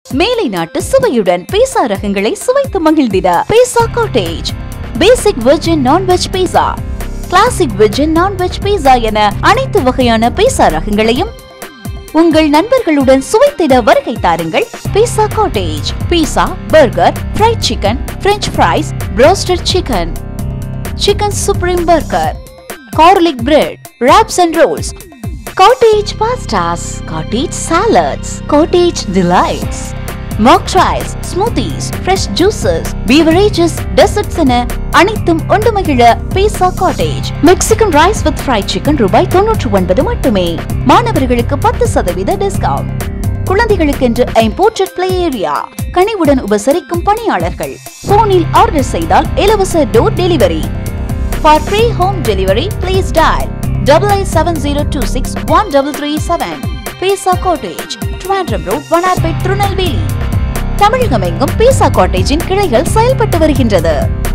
மேலை நாட்டு சுவையுடன் பீஸா ரகங்களை சுவைத்து மகிழ்ந்திட pizza cottage basic veg and non veg pizza classic veg and non veg pizza என அனைத்து வகையான பீஸா ரகங்களையும் உங்கள் நண்பர்களுடன் சுவைத்திட வருகை தாருங்கள் pizza cottage pizza burger fried chicken French fries broasted chicken chicken supreme burger garlic bread, wraps and rolls, cottage pastas, cottage salads, cottage delights, mocktails, smoothies, fresh juices, beverages, desserts என அனைத்தும் உண்டு மகிழ pizza cottage Mexican rice with fried chicken ரூபாய் தொன்னூற்று ஒன்பது மட்டுமே மாணவர்களுக்கு பத்து சதவீத டிஸ்கவுண்ட் குழந்தைகளுக்கென்று இம்போர்ட்டட் பிளே ஏரியா கனிவுடன் உபசரிக்கும் பணியாளர்கள் போனில் ஆர்டர் செய்தால் இலவச door delivery For free home delivery, please dial double eight seven zero two six one double three seven. Pizza cottage Trivandrum road Vannarpet Tirunelveli Tamilagam எங்கும் பீசா காட்டேஜின் கிளைகள் செயல்பட்டு வருகின்றது